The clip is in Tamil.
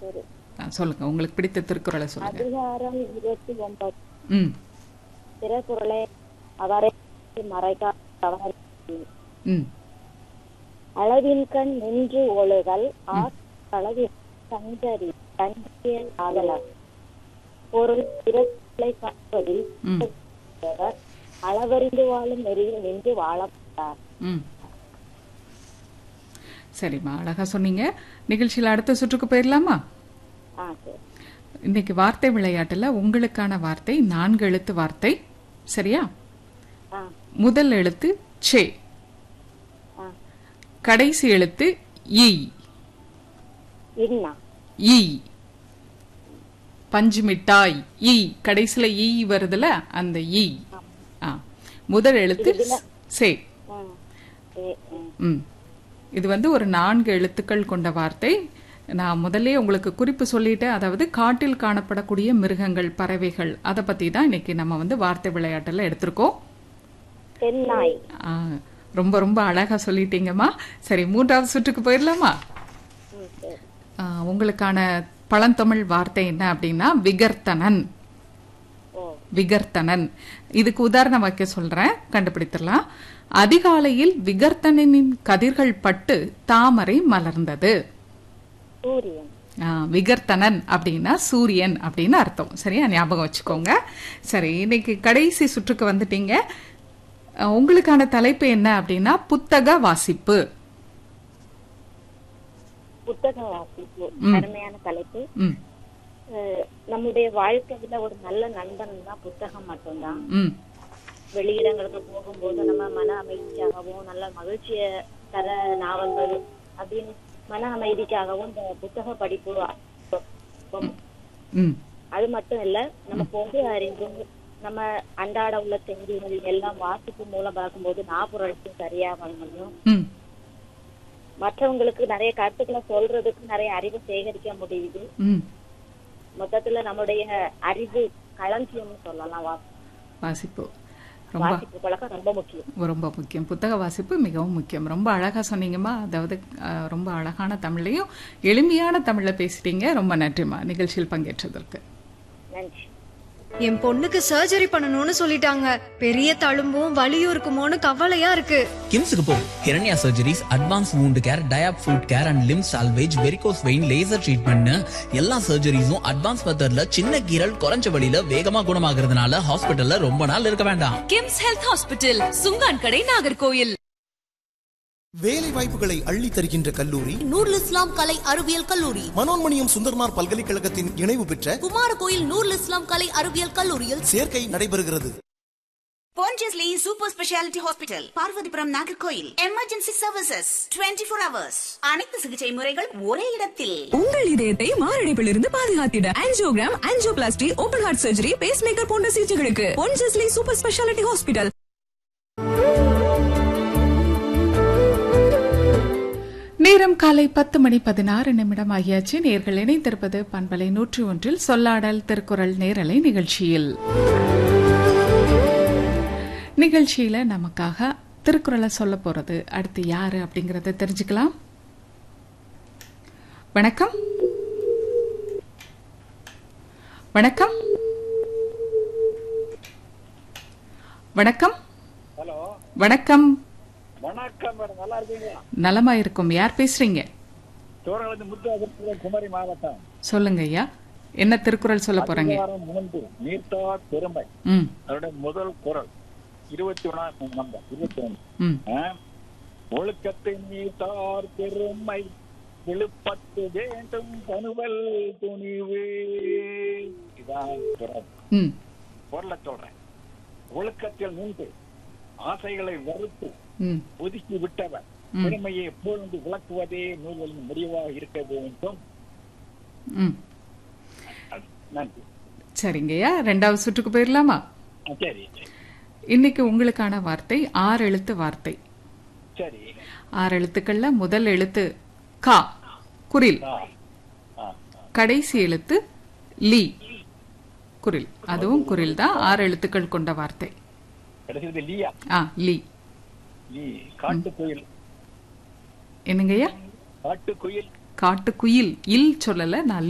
சரி ஆ, சொல்லுங்க உங்களுக்கு பிடித்த திருக்குறளை சொல்லுங்க அதிகாரம் இருபத்தி ஒன்பது ம் திறக்குறளை அவரை மறைக்க தவறு ம் அளவின் கண் நின்று ஒழுகல் அளவில் சஞ்சரி தஞ்சியல் ஆதலார் பொருள் பிறத்தை காப்பதில் ம் அவர் அளவறிந்து வாழும் நெறியில் நின்று வாழப்பட்டார் ம் சரிம்மா அழகா சொன்னீங்க நிகழ்ச்சியில் அடுத்த சுற்றுக்கு போயிடலாமா ஆ சரி இன்னைக்கு வார்த்தை விளையாட்டுல உங்களுக்கான வார்த்தை நான்கு எழுத்து வார்த்தை சரியா ஆ முதல் எழுத்து சே ஆ கடைசி எழுத்து ஈ இன்னா ஈ பஞ்சு மிட்டாய் ஈ கடைசியில ஈ வருதுல அந்த ஈ ஆ முதல் எழுத்து சே ஆ சரி ம் ம் இது வந்து ஒரு நான்கு எழுத்துக்கள் கொண்ட வார்த்தை நான் முதல்ல உங்களுக்கு குறிப்பு சொல்லிட்டேன் அதாவது காட்டில் காணப்படக்கூடிய மிருகங்கள் பறவைகள் அதை பத்தி தான் இன்னைக்கு நம்ம வந்து வார்த்தை விளையாட்டுல எடுத்திருக்கோம் தென்னாய் ஆ, ரொம்ப ரொம்ப அழகா சொல்லிட்டீங்கம்மா சரி மூன்றாவது சுற்றுக்கு போயிடலாமா ம் சரி ஆ, உங்களுக்கான பழந்தமிழ் வார்த்தை என்ன அப்படின்னா விகர்த்தனன் ஓ விகர்த்தனன் இதுக்கு உதாரணம் வைக்க சொல்றேன் கண்டுபிடித்திடலாம் அதிகாலையில் விகர்த்தனனின் கதிர்கள் பட்டு தாமரை மலர்ந்தது சூரியன் ஆ, விகர்த்தனன் அப்படின்னா சூரியன் அப்படின்னு அர்த்தம் சரியா ஞாபகம் வச்சுக்கோங்க சரி இன்னைக்கு கடைசி சுற்றுக்கு வந்துட்டீங்க ஆ, உங்களுக்கான தலைப்பு என்ன அப்படின்னா புத்தக வாசிப்பு புத்தக வாசிப்பு அருமையான தலைப்பு ம் அஹ் நம்முடைய வாழ்க்கையில ஒரு நல்ல நண்பன் தான் புத்தகம் மட்டும்தான் ம் வெளியிடங்களுக்கு போகும்போது நம்ம மன அமைதிக்காகவும் நல்ல மகிழ்ச்சியை தர நாவல்கள் அப்படின்னு மன அமைதிக்காகவும் இந்த புத்தக படிப்பு ரொம்ப- ம் அது மட்டும் இல்ல நம்ம பொது அறிவு நம்ம அன்றாட உள்ள செய்திகள் எல்லாம் வாசிப்பு மூலம் பார்க்கும்போது நாப்புரட்சி சரியா முடியும் ம் மற்றவங்களுக்கு நிறைய கருத்துக்களை சொல்றதுக்கு நிறைய அறிவு சேகரிக்க முடியுது ம் மொத்தத்துல நம்முடைய அறிவு களஞ்சியம்னு சொல்லலாம் வா- வாசிப்பு ரொம்ப வாசிப்பு பழக்கம் ரொம்ப முக்கியம் ரொம்ப முக்கியம் புத்தக வாசிப்பு மிகவும் முக்கியம் ரொம்ப அழகா சொன்னீங்கம்மா அதாவது அஹ், ரொம்ப அழகான தமிழ்லையும் எளிமையான தமிழ்ல பேசிட்டீங்க ரொம்ப நன்றிம்மா நிகழ்ச்சியில் பங்கேற்றதற்கு நன்றி என் பொண்ணுக்கு சர்ஜரி பண்ணணும்னு சொல்லிட்டாங்க பெரிய தழும்பும் வலியும் இருக்குமோன்னு கவலையா இருக்கு கிம்ஸுக்கு போ Hiranya surgeries advance wound care diabetic foot care and limb salvage varicose vein laser treatment எல்லா சர்ஜரிஸும் அட்வான்ஸ் மெத்தட்ல சின்ன கீரல் குறைஞ்ச வழியில வேகமா குணமாகறதுனால ஹாஸ்பிட்டல்ல ரொம்ப நாள் இருக்க வேண்டாம் கிம்ஸ் ஹெல்த் ஹாஸ்பிட்டல் சுங்கான் கடை நாகர்கோயில் வேலை வாய்ப்புகளை அள்ளி தருகின்ற கல்லூரி நூருல் இஸ்லாம் கலை அறிவியல் கல்லூரி மனோன்மணியம் சுந்தர்மார் பல்கலைக்கழகத்தின் இணைவு பெற்ற குமாரகோயில் நூருல் இஸ்லாம் கலை அறிவியல் கல்லூரியில் சேர்க்கை நடைபெறுகிறது Pondicherry Super Speciality Hospital, Parvathipuram Nagercoil emergency services 24 four hours அனைத்து சிகிச்சை முறைகள் ஒரே இடத்தில் உங்கள் இதயத்தை மாரடைப்பிலிருந்து பாதுகாத்திட angiogram angioplasty open heart surgery pacemaker போன்ற சிகிச்சைகளுக்கு பொன்ஜஸ்லி சூப்பர் ஸ்பெஷாலிட்டி ஹாஸ்பிட்டல் நேரம் காலை பத்து மணி பதினாறு நிமிடம் ஆகியாச்சு நேர்கள் இணைந்திருப்பது பண்பலை நூற்றி ஒன்றில் சொல்லாடல் திருக்குறள் நேரலை நிகழ்ச்சியில் நிகழ்ச்சியில நமக்காக திருக்குறளை சொல்ல போறது அடுத்து யாரு அப்படிங்கறத தெரிஞ்சுக்கலாம் வணக்கம் வணக்கம் வணக்கம் ஹலோ வணக்கம் வணக்கம் மேடம் நல்லா இருக்கீங்களா நலமா இருக்கும் யார் பேசுறீங்க சோழகலந்து முத்து குமரி மாவட்டம் சொல்லுங்க ஐயா என்ன திருக்குறள் சொல்ல போறீங்க அதிகாரம் மூன்று நீர்த்தார் பெருமை ம் அதோட முதல் குரல் இருபத்தி ஒண்ணாம் நம்பர் இருபத்தி ஒண்ணு ம் ஆ? ஒழுக்கத்தின் நீர்த்தார் பெருமை விழுப்பத்து வேண்டும் பணுவல் துணிவு இதான் குரல் ம் குரலை சொல்றேன் ஒழுக்கத்தில் நின்று ஆசைகளை வறுத்து ம் ஒதுக்கி விட்டவர் ம். பெருமையை புகழ்ந்து விளக்குவதே நூல்களின் முடிவாக இருக்க வேண்டும் ம் நன்றி சரிங்கய்யா ரெண்டாவது சுற்றுக்கு போயிடலாமா ஆ, சரி இன்னைக்கு உங்களுக்கான வார்த்தை ஆறு எழுத்து வார்த்தை சரி ஆறு எழுத்துக்கள்ல முதல் எழுத்து கா குரில் ஆ ஆ கடைசி எழுத்து லீ குரில் அதுவும் குரில் தான் ஆறு எழுத்துக்கள் கொண்ட வார்த்தை கடைசியில் லீயா ஆ லீ லீ காட்டுக்குயில் என்னங்கய்யா காட்டுக்குயில் காட்டுக்குயில் இல் சொல்லல நான்